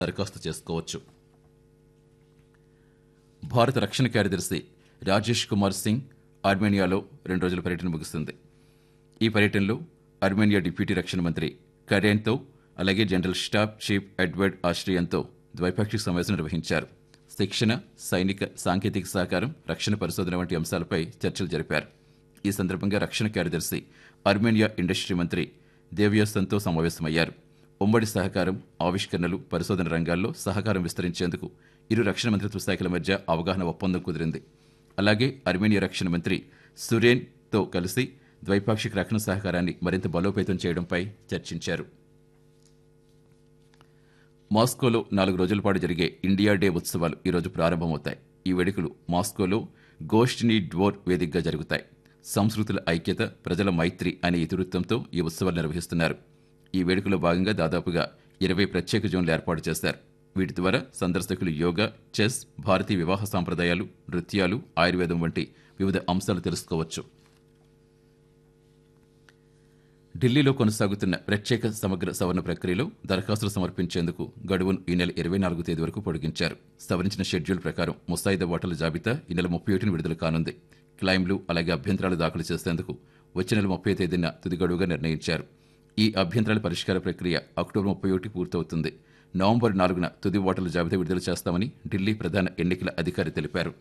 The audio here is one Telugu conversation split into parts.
దరఖాస్తు చేసుకోవచ్చు భారత రక్షణ కార్యదర్శి రాజేష్ కుమార్ సింగ్ ఆర్మేనియాలో రెండు రోజుల పర్యటన ముగుస్తుంది ఈ పర్యటనలో ఆర్మేనియా డిప్యూటీ రక్షణ మంత్రి కరేన్తో అలాగే జనరల్ స్టాఫ్ చీఫ్ ఎడ్వర్డ్ ఆస్ట్రియంతో ద్వైపాక్షిక సమావేశం నిర్వహించారు శిక్షణ సైనిక సాంకేతిక సహకారం రక్షణ పరిశోధన వంటి అంశాలపై చర్చలు జరిపారు ఈ సందర్భంగా రక్షణ కార్యదర్శి ఆర్మేనియా ఇండస్ట్రీ మంత్రి దేవ్యాసన్తో సమావేశమయ్యారు ఉమ్మడి సహకారం ఆవిష్కరణలు పరిశోధన రంగాల్లో సహకారం విస్తరించేందుకు ఇరు రక్షణ మంత్రిత్వ శాఖల మధ్య అవగాహన ఒప్పందం కుదిరింది అలాగే అర్మేనియా రక్షణ మంత్రి సురేన్తో కలిసి ద్వైపాక్షిక రక్షణ సహకారాన్ని మరింత బలోపేతం చేయడంపై చర్చించారు మాస్కోలో నాలుగు రోజుల పాటు జరిగే ఇండియా డే ఉత్సవాలు ఈరోజు ప్రారంభమవుతాయి ఈ వేడుకలు మాస్కోలో గోష్ఠిని డ్వోర్ వేదికగా జరుగుతాయి సంస్కృతుల ఐక్యత ప్రజల మైత్రి అనే ఇతివృత్తంతో ఈ ఉత్సవాలు నిర్వహిస్తున్నారు ఈ వేడుకలో భాగంగా దాదాపుగా ఇరవై ప్రత్యేక జోన్లు ఏర్పాటు చేశారు వీటి ద్వారా సందర్శకులు యోగా చెస్ భారతీయ వివాహ సాంప్రదాయాలు నృత్యాలు ఆయుర్వేదం వంటి వివిధ అంశాలు తెలుసుకోవచ్చు ఢిల్లీలో కొనసాగుతున్న ప్రత్యేక సమగ్ర సవరణ ప్రక్రియలో దరఖాస్తులు సమర్పించేందుకు గడువును ఈ నెల ఇరవై నాలుగు తేదీ వరకు పొడిగించారు సవరించిన షెడ్యూల్ ప్రకారం ముసాయిదా ఓటర్ల జాబితా ఈ నెల ముప్పై ఒకటిని విడుదల కానుంది క్లైమ్లు అలాగే అభ్యంతరాలు దాఖలు చేసేందుకు వచ్చే నెల ముప్పై తేదీన తుది గడువుగా నిర్ణయించారు ఈ అభ్యంతరాల పరిష్కార ప్రక్రియ అక్టోబర్ ముప్పై ఒకటి పూర్తవుతుంది నవంబర్ నాలుగున తుది ఓటర్ల జాబితా విడుదల చేస్తామని ఢిల్లీ ప్రధాన ఎన్నికల అధికారి తెలిపారు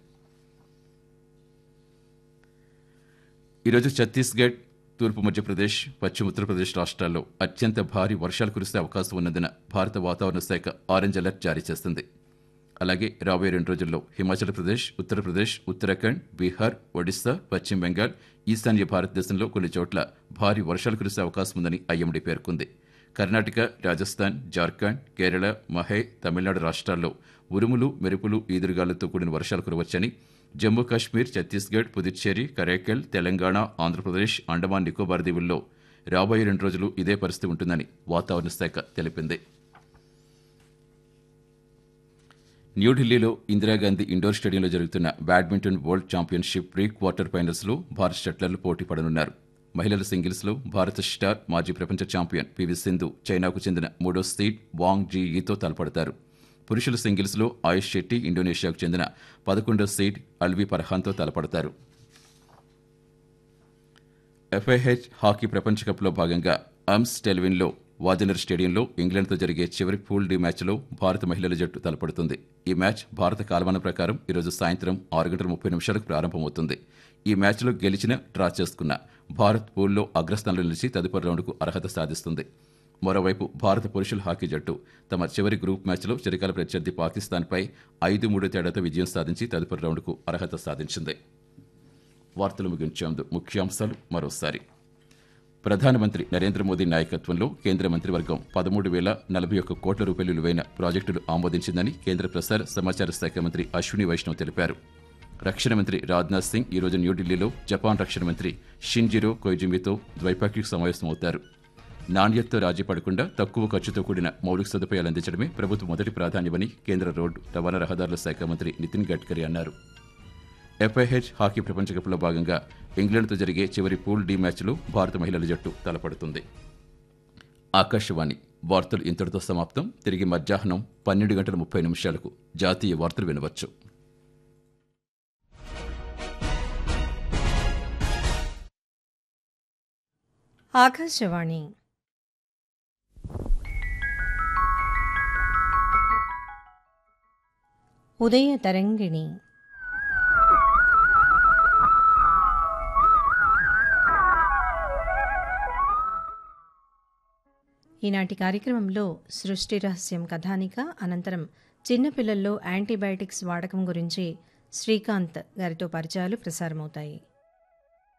ఈరోజు ఛత్తీస్గఢ్ తూర్పు మధ్యప్రదేశ్ పశ్చిమ ఉత్తరప్రదేశ్ రాష్ట్రాల్లో అత్యంత భారీ వర్షాలు కురిసే అవకాశం ఉన్నందున భారత వాతావరణ శాఖ ఆరెంజ్ అలర్ట్ జారీ చేస్తుంది అలాగే రాబోయే రెండు రోజుల్లో హిమాచల్ ప్రదేశ్ ఉత్తరప్రదేశ్ ఉత్తరాఖండ్ బీహార్ ఒడిశా పశ్చిమ బెంగాల్ ఈశాన్య భారతదేశంలో కొన్ని చోట్ల భారీ వర్షాలు కురిసే అవకాశం ఉందని ఐఎండీ పేర్కొంది కర్ణాటక రాజస్థాన్ జార్ఖండ్ కేరళ మహే తమిళనాడు రాష్ట్రాల్లో ఉరుములు మెరుపులు ఈదురుగాలులతో కూడిన వర్షాలు కురవచ్చని జమ్మూ కాశ్మీర్ ఛత్తీస్గఢ్ పుదుచ్చేరి కరైకల్ తెలంగాణ ఆంధ్రప్రదేశ్ అండమాన్ నికోబార్ దీవుల్లో రాబోయే రెండు రోజులు ఇదే పరిస్థితి ఉంటుందని వాతావరణ శాఖ తెలిపింది న్యూఢిల్లీలో ఇందిరాగాంధీ ఇండోర్ స్టేడియంలో జరుగుతున్న badminton world championship pre quarter ఫైనల్స్లో భారత షట్లర్లు పోటీ పడనున్నారు మహిళల సింగిల్స్లో భారత స్టార్ మాజీ ప్రపంచ ఛాంపియన్ పివి సింధు చైనాకు చెందిన మూడో సీడ్ వాంగ్ జీఈతో తలపడతారు పురుషుల సింగిల్స్లో ఆయుష్ శెట్టి ఇండోనేషియాకు చెందిన పదకొండో సీడ్ అల్వి పర్హాన్తో తలపడతారు ఎఫ్ఐహెచ్ హాకీ ప్రపంచ కప్లో భాగంగా అమ్స్ టెల్విన్లో వాజనర్ స్టేడియంలో ఇంగ్లాండ్తో జరిగే చివరి పూల్ డి మ్యాచ్లో భారత మహిళల జట్టు తలపడుతుంది ఈ మ్యాచ్ భారత కాలమాన ప్రకారం ఈరోజు సాయంత్రం ఆరు గంటల ముప్పై నిమిషాలకు ప్రారంభమవుతుంది ఈ మ్యాచ్లో గెలిచిన డ్రా చేసుకున్న భారత్ పూల్లో అగ్రస్థానంలో నిలిచి తదుపరి రౌండ్కు అర్హత సాధిస్తుంది మరోవైపు భారత పురుషుల హాకీ జట్టు తమ చివరి గ్రూప్ మ్యాచ్లో చిరకాల ప్రత్యర్థి పాకిస్తాన్పై ఐదు మూడు తేడాతో విజయం సాధించి తదుపరి రౌండ్కు అర్హత సాధించింది వార్తలు ముగించేందు ముఖ్యాంశాలు మరోసారి ప్రధానమంత్రి నరేంద్ర మోదీ నాయకత్వంలో కేంద్ర మంత్రివర్గం పదమూడు వేల నలభై ఒక్క కోట్ల రూపాయలు విలువైన ప్రాజెక్టులు ఆమోదించిందని కేంద్ర ప్రసార సమాచార శాఖ మంత్రి అశ్విని వైష్ణవ్ తెలిపారు రక్షణ మంత్రి రాజ్నాథ్ సింగ్ ఈరోజు న్యూఢిల్లీలో జపాన్ రక్షణ మంత్రి షిన్జిరో కొయిజుమితో ద్వైపాక్షిక సమావేశమవుతారు నాణ్యతతో రాజీ పడకుండా తక్కువ ఖర్చుతో కూడిన మౌలిక సదుపాయాలు అందించడమే ప్రభుత్వ మొదటి ప్రాధాన్యమని కేంద్ర రోడ్డు రవాణా రహదారుల శాఖ మంత్రి నితిన్ గడ్కరీ అన్నారు ఎఫ్ఐహెచ్ హాకీ ప్రపంచ కప్లో భాగంగా ఇంగ్లాండ్తో జరిగే చివరి పూల్ డి మ్యాచ్లో భారత మహిళల జట్టు తలపడుతుంది ఆకాశవాణి వార్తలు ఇంతటితో సమాప్తం తిరిగి మధ్యాహ్నం పన్నెండు గంటల ముప్పై నిమిషాలకు జాతీయ వార్తలు వినవచ్చు ఆకాశవాణి ఉదయ తరంగిణి ఈనాటి కార్యక్రమంలో సృష్టి రహస్యం కథానిక అనంతరం చిన్నపిల్లల్లో యాంటీబయాటిక్స్ వాడకం గురించి శ్రీకాంత్ గారితో పరిచయాలు ప్రసారమవుతాయి